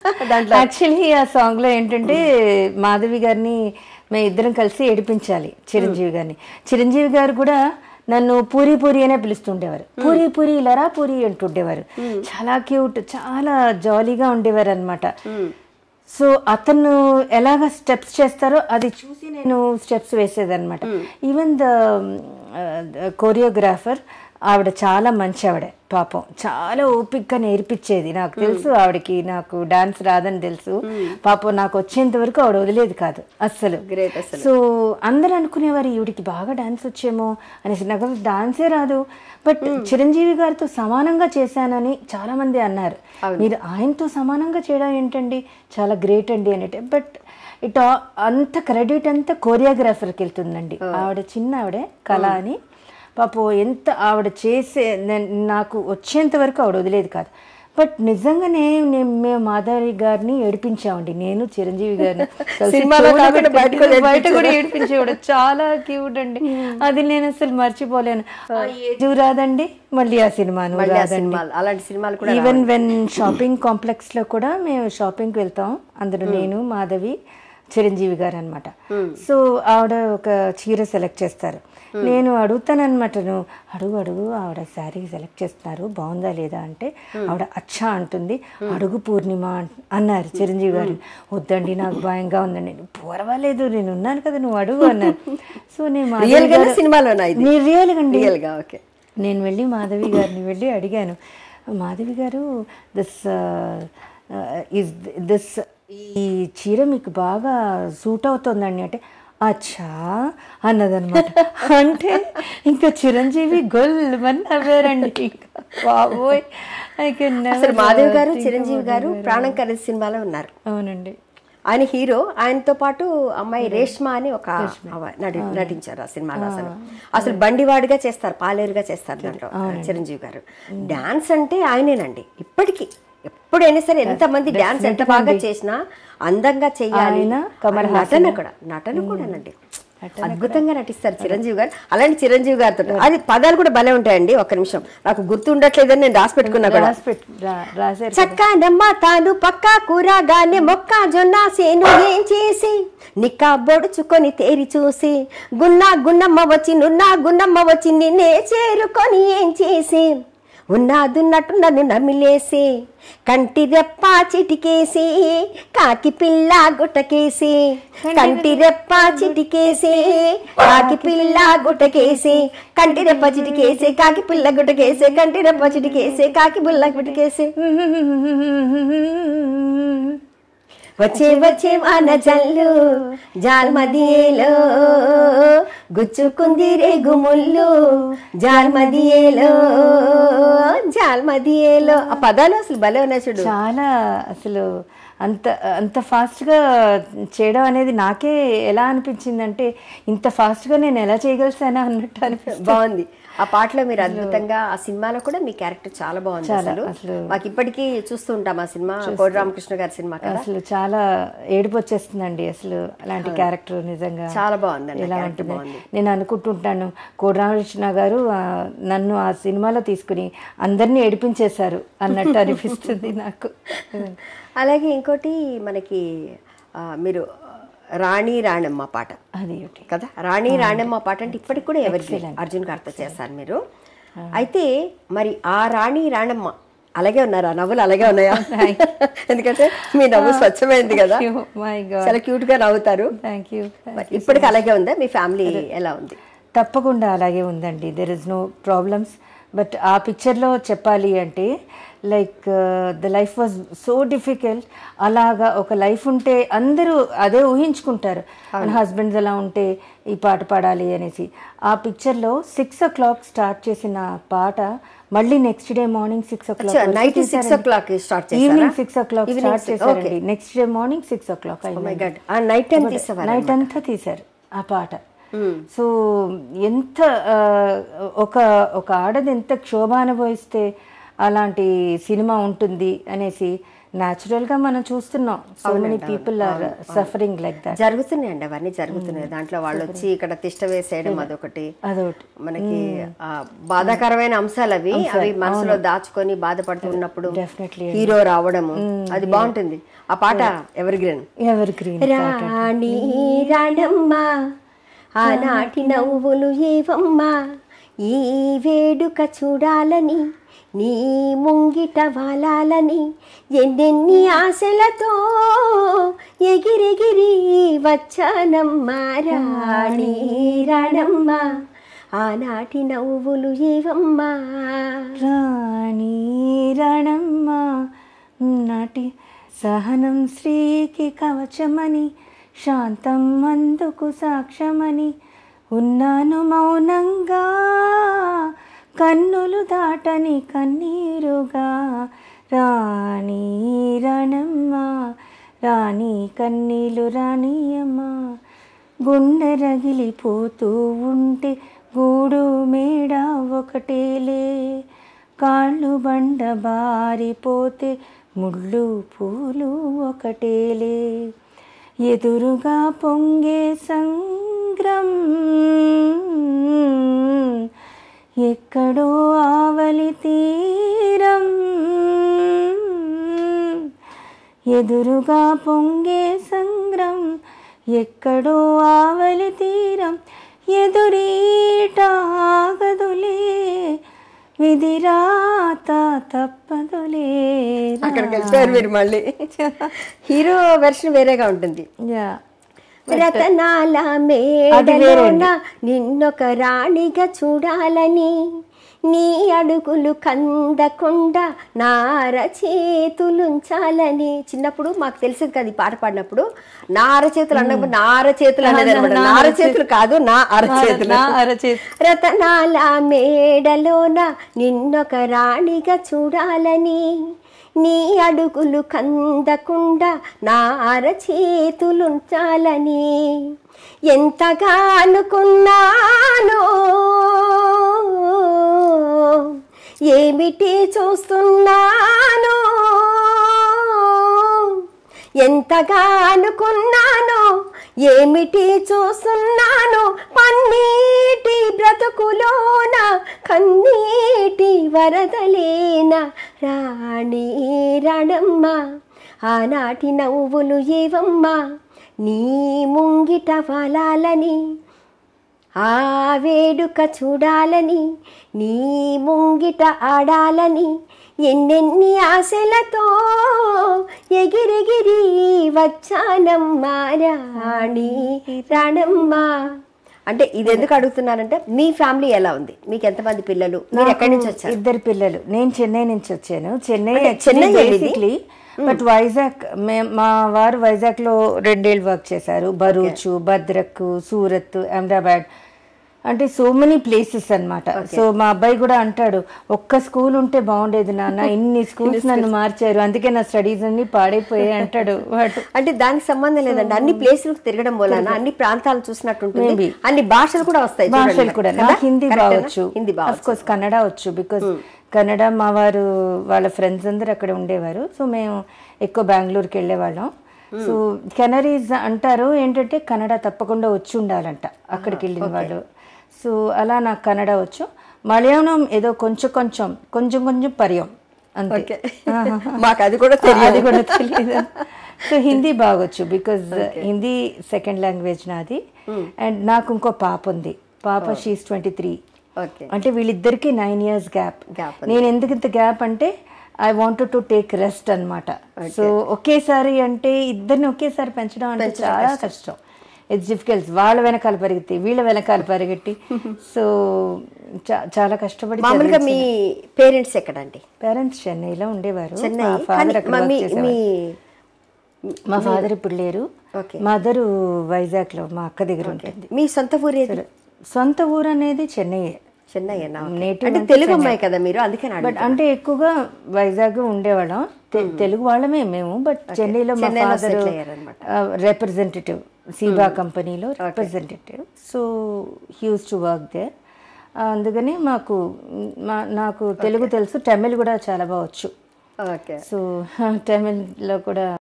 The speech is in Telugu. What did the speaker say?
దాంట్లో యాక్చువల్లీ ఆ సాంగ్ లో ఏంటంటే మాధవి గారిని మేము ఇద్దరం కలిసి ఏడిపించాలి చిరంజీవి గారిని చిరంజీవి గారు కూడా నన్ను పూరి పూరి అనే పిలుస్తుండేవారు పూరి పూరి లరా పూరి అంటుండేవారు చాలా క్యూట్ చాలా జాలీగా ఉండేవారు అనమాట సో అతను ఎలాగ స్టెప్స్ చేస్తారో అది చూసి నేను స్టెప్స్ వేసేదన్నమాట ఈవెన్ ద కోరియోగ్రాఫర్ ఆవిడ చాలా మంచి ఆవిడ పాపం చాలా ఓపిక్గా నేర్పించేది నాకు తెలుసు ఆవిడకి నాకు డాన్స్ రాదని తెలుసు పాపం నాకు వచ్చేంత వరకు ఆవిడ వదిలేదు కాదు అస్సలు Great అసలు. సో అందరూ అనుకునేవారు ఈవిడికి బాగా డాన్స్ వచ్చేమో అనేసి నాకు అసలు డాన్సే రాదు బట్ చిరంజీవి గారితో సమానంగా చేశానని చాలా మంది అన్నారు మీరు ఆయనతో సమానంగా చేయడం ఏంటండి చాలా గ్రేట్ అండి అనేటి బట్ ఇట్ అంత క్రెడిట్ అంతా కోరియోగ్రాఫర్కి వెళ్తుందండి ఆవిడ చిన్న ఆవిడే కళ అని పాపం ఎంత ఆవిడ చేసే నే- నాకు వచ్చేంత వరకు ఆవిడ వదిలేదు కాదు బట్ నిజంగానే నేను మేము మాధవి గారిని ఏడిపించామండి నేను చిరంజీవి గారిని కలిసి సినిమాలో చెవులు కాకుండా బయట పెట్టుకుని కూడా బయట కూడా ఏడిపించేవాడు చాలా క్యూట్ అండి అది నేను అసలు మర్చిపోలేను ఆ ఏజు రాదండి మళ్ళీ ఆ సినిమాను మళ్ళీ ఆ రాదండి సినిమాలు అలాంటి సినిమాలు కూడా ఈవెన్ వెన్ షాపింగ్ కాంప్లెక్స్ లో కూడా మేము షాపింగ్కి వెళ్తాం అందులో నేను మాధవి చిరంజీవి గారు అనమాట సో ఆవిడ ఒక చీర సెలెక్ట్ చేస్తారు నేను అడుగుతానమాట నువ్వు అడుగు అడుగు ఆవిడ శారీ సెలెక్ట్ చేస్తున్నారు బాగుందా లేదా అంటే ఆవిడ అచ్చా అంటుంది అడుగు పూర్ణిమ అంట- అన్నారు చిరంజీవి గారు వద్దండి నాకు భయంగా ఉందండి పర్వాలేదు నేను ఉన్నాను కదా నువ్వు అడుగు అన్నారు సో నేను మాధవి రియల్ గానే గారు- సినిమాలోనా ఇది నేను రియల్ అండి రియల్ గా ఓకే నేను వెళ్ళి మాధవి గారిని వెళ్ళి అడిగాను మాధవి గారు దిస్ ఇస్ దిస్ ఈ చీర మీకు బాగా సూట్ అవుతుందండి అంటే అచ్చా అన్నదనమాట అంటే ఇంకా చిరంజీవి గొల్ మని నవ్వారండి బాబోయ్ ఐ కెన్ అసలు మాధవ్ గారు చిరంజీవి గారు ప్రాణం ఖరీదు సినిమాలో ఉన్నారు అవునండి ఆయన హీరో ఆయనతో పాటు అమ్మాయి రేష్మా అని ఒక అవ- నటి నటించారు ఆ సినిమాలో అసలు అసలు బండివాడిగా చేస్తారు పాలేరుగా చేస్తారు దాంట్లో చిరంజీవి గారు డాన్స్ అంటే ఆయనేనండి ఇప్పటికీ ఎప్పుడైనా సరే ఎంత మంది డాన్స్ ఎంత బాగా చేసినా అందంగా చెయ్యాలి ఆయన, కమల్ ఆయన నటన కూడా నటన కూడానండి అద్భుతంగా నటిస్తారు చిరంజీవి గారు అలాంటి చిరంజీవి గారితో అది పదాలు కూడా భలే ఉంటాయండి ఒక్క నిమిషం నాకు గుర్తు ఉండట్లేదని నేను రాసి పెట్టుకున్నా కూడా రాసి పెట్టు రా- రాశారు చక్కనమ్మ తాను పక్క కూరగానే మొక్క జొన్న సేను ఏం చేసి నిక్కా బొడుచుకొని తేరి చూసి గున్నా గున్నమ్మ వచ్చి నున్నా గున్నమ్మ వచ్చి నిన్నే చేరుకొని ఏం చేసి ఉన్నాదున్నట్టు నన్ను నమిలేసి కంటి రెప్ప చిటికేసి కాకి పిల్ల గుట్టకేసి కంటి రెప్ప చిటికేసి కాకి పిల్ల గుట్టకేసి కంటి రెప్ప చిటికేసి కాకి పిల్ల గుట్టకేసి కంటి రెప్ప చిటికేసి కాకి పిల్ల గుట్టకేసి వచ్చే వచ్చే వాన జల్లు జాల్మదియేలో గుచ్చుకుంది రేగుముళ్ళు జాల్మదియేలో జాల్మదియేలో ఆ పదాలు అసలు భలే ఉన్నాయి చూడు చాలా అసలు అంత అంత ఫాస్ట్గా చేయడం అనేది నాకే ఎలా అనిపించిందంటే ఇంత ఫాస్ట్గా నేను ఎలా చేయగలిసానా అన్నట్టు అనిపిస్తుంది బాగుంది ఆ పాటలో మీరు అద్భుతంగా ఆ సినిమాలో కూడా మీ క్యారెక్టర్ చాలా బాగుంది చాలా, అసలు అసలు. మాకు ఇప్పటికీ చూస్తూ ఉంటాం ఆ సినిమా కోడి రామకృష్ణ గారి సినిమా కదా అసలు చాలా ఏడుపు వచ్చేస్తుందండి అసలు అలాంటి క్యారెక్టర్ నిజంగా చాలా బాగుందండి ఎలా character ఉంటుంది బాగుంది. నేను అనుకుంటుంటాను కోడి రామకృష్ణ గారు ఆ, నన్ను ఆ సినిమాలో తీసుకుని అందరినీ ఏడిపించేశారు అన్నట్టు అనిపిస్తుంది నాకు అలాగే ఇంకోటి మనకి ఆ, మీరు రాణి రాణమ్మ పాట అది ఒకటి కదా రాణి రాణమ్మ పాట అంటే ఇప్పటికి కూడా ఎవరికి అర్జున్ గారితో చేస్తారు మీరు అయితే మరి ఆ రాణి రాణమ్మ అలాగే ఉన్నారా నవ్వులు అలాగే ఉన్నాయా ఎందుకంటే మీ నవ్వు స్వచ్ఛమైంది కదా మై గాడ్ చాలా క్యూట్ గా నవ్వుతారు థ్యాంక్ యూ మరి ఇప్పటికి అలాగే ఉందా మీ ఫ్యామిలీ ఎలా ఉంది తప్పకుండా అలాగే ఉందండి there is no problems but ఆ పిక్చర్లో చెప్పాలి అంటే like the life was so difficult అలాగా ఒక లైఫ్ ఉంటే అందరూ అదే ఊహించుకుంటారు మన హస్బెండ్స్ ఎలా ఉంటే ఈ పాట పాడాలి అనేసి ఆ పిక్చర్లో సిక్స్ ఓ క్లాక్ స్టార్ట్ చేసిన పాట మళ్ళీ next day morning six o'clock night six o'clock start చేశారా evening six o'clock Evening start six- చేశారండి okay. Next day morning six o'clock Oh my God. ఆ నైట్ టైం తీసేవారు నైట్ అంతా తీశారు ఆ పాట సో ఎంత ఆ, ఒక ఒక ఆడది ఎంత క్షోభ అనుభవిస్తే అలాంటి సినిమా ఉంటుంది అనేసి న్యాచురల్ గా మనం చూస్తున్నాం so many people are suffering like that జరుగుతున్నాయండి అవన్నీ జరుగుతున్నాయి దాంట్లో వాళ్ళు వచ్చి ఇక్కడ తిష్ట వేసేయడం అదొకటి అదొకటి మనకి ఆ, బాధాకరమైన అంశాలు అవి అవి మనసులో దాచుకొని బాధపడుతూ ఉన్నప్పుడు Definitely. హీరో రావడము అది బాగుంటుంది ఆ పాట ఎవరి గ్రీన్ ఎవర్ గ్రీన్ రాణి రాణమ్మ ఆనాటి నవ్వులు ఏవమ్మా ఈ వేడుక చూడాలని నీ ముంగిట వాలాలని ఎన్నెన్ని ఆశలతో ఎగిరెగిరి వచ్చానమ్మా రాణి రాణమ్మ ఆనాటి నవ్వులు ఏవమ్మా రాణి రణమ్మ నాటి సహనం శ్రీకి కవచమని శాంతం అందుకు సాక్ష్యమని ఉన్నాను మౌనంగా కన్నులు దాటని కన్నీరుగా రాణి రణమ్మ రాణి కన్నీలు రాణియమ్మ గుండె రగిలిపోతూ ఉంటే గూడు మేడ ఒకటేలే కాళ్ళు బండ బారిపోతే ముళ్ళు పూలు ఒకటేలే ఎదురుగా పొంగే సంగ్రం ఎక్కడో ఆవలి తీరం ఎదురుగా పొంగే సంగ్రం ఎక్కడో ఆవలి తీరం ఎదురీట ఆగదులే విధిరాత తప్పదులే అక్కడికి వెళ్ళిపోయారు మీరు మళ్ళీ హీరో వెర్షన్ వేరేగా ఉంటుంది యా రతనాల మేడలోన నిన్నొక రాణిగా చూడాలని నీ అడుగులు కందకుండా నార చేతులుంచాలని చిన్నప్పుడు మాకు తెలిసింది కదా ఈ పాట పాడినప్పుడు నా అరచేతులు అన్నప్పుడు నా అరచేతులు అనేది అనమాట నా అరచేతులు కాదు నా అరచేతులు నా అరచేతి రతనాల మేడలోన నిన్నొక రాణిగా చూడాలని నీ అడుగులు కందకుండా నా అరచేతులుంచాలని ఎంతగా అనుకున్నానో ఏమిటి చూస్తున్నానో ఎంతగా అనుకున్నానో ఏమిటి చూస్తున్నానో పన్నీటి బ్రతుకులోన కన్నీటి వరదలేన రాణి రాణమ్మ ఆనాటి నవ్వులు ఏవమ్మా నీ ముంగిట వాలాలని ఆ వేడుక చూడాలని నీ ముంగిట ఆడాలని ఎన్నెన్ని ఆశలతో ఎగిరెగిరి వచ్చానమ్మా రాణి రాణమ్మ అంటే ఇది ఎందుకు అడుగుతున్నానంటే మీ ఫ్యామిలీ ఎలా ఉంది మీకు ఎంతమంది పిల్లలు మీరు ఎక్కడి నుంచి వచ్చారు ఇద్దరు పిల్లలు నేను చెన్నై నుంచి వచ్చాను చెన్నై అంటే చెన్నై ఏమిది? బేసిక్లీ బట్ వైజాగ్ మే- మా వారు వైజాగ్ లో రెండేళ్ళు వర్క్ చేశారు భరూచు భద్రక్ సూరత్ అహ్మదాబాద్ అంటే సో మెనీ ప్లేసెస్ అన్నమాట సో మా అబ్బాయి కూడా అంటాడు ఒక్క స్కూల్ ఉంటే బాగుండేది నాన్న ఇన్ని స్కూల్స్ నన్ను మార్చారు అందుకే నా స్టడీస్ అన్ని పాడైపోయాయి అంటాడు వాడు అంటే దానికి సంబంధం లేదండి అన్ని ప్లేసులకు తిరగడం వలన అన్ని ప్రాంతాలు చూసినట్టుంటుంది Maybe. అన్ని భాషలు కూడా వస్తాయి భాషలు చూడండి. కూడా కదా? నాకు హిందీ Correct ఏనా? బావచ్చు హిందీ అఫ్ బావచ్చు కోర్స్ కన్నడ వచ్చు బికాస్ కన్నడ మా వారు వాళ్ళ ఫ్రెండ్స్ అందరు అక్కడ ఉండేవారు సో మేము ఎక్కువ బెంగళూరుకి వెళ్ళేవాళ్ళం సో కెనరీస్ అంటారు ఏంటంటే కన్నడ తప్పకుండా వచ్చి ఉండాలంట అక్కడికి వెళ్ళిన వాళ్ళు సో అలా నాకు కన్నడ వచ్చు మలయాళం ఏదో కొంచెం కొంచెం కొంచెం కొంచెం పర్యం అంతే ఓకే మాకు అది కూడా తెలియదు అది కూడా తెలియదు సో హిందీ బాగొచ్చు బికాజ్ హిందీ సెకండ్ లాంగ్వేజ్ నాది అండ్ నాకు ఇంకో పాప ఉంది పాప షీస్ ట్వంటీ త్రీ ఓకే అంటే వీళ్ళిద్దరికి నైన్ ఇయర్స్ గ్యాప్ Gap నేను ఎందుకు ఇంత గ్యాప్ అంటే I want to take rest అన్నమాట సో ఒకేసారి అంటే ఇద్దరిని ఒకేసారి పెంచడం అంటే చాలా కష్టం ఇట్స్ డిఫికల్ట్ వాళ్ళ వెనకాల పరిగెత్తి వీళ్ళ వెనకాల పరిగెట్టి సో చాలా కష్టపడి మామూలుగా మీ పేరెంట్స్ ఎక్కడండి పేరెంట్స్ చెన్నైలో ఉండేవారు చెన్నై మా కానీ ఫాదర్ అక్కడ మా- work మీ చేసేవారు. మీ మా ఫాదర్ ఇప్పుడు లేరు ఓకే మదరు వైజాగ్ లో మా అక్క దగ్గర ఉంటుంది మీ సొంత ఊరు ఏది సొంత ఊరు అనేది చెన్నై చెన్నై అన్నా Native అంటే అంటే తెలుగు అమ్మాయి కదా మీరు అందుకే నా బట్ అంటే ఎక్కువగా వైజాగ్ ఉండేవాళ్ళం తె- తెలుగు వాళ్ళమే మేము బట్ చెన్నైలో మా చెన్నైలో ఫాదర్ settle అయ్యారన్నమాట. రిప్రజెంటేటివ్ సీబా కంపెనీలో representative so used to work they అందుకని మాకు మా నాకు తెలుగు తెలుసు తమిళ్ కూడా చాలా బాగా వచ్చు ఓకే సో తమిళ్లో కూడా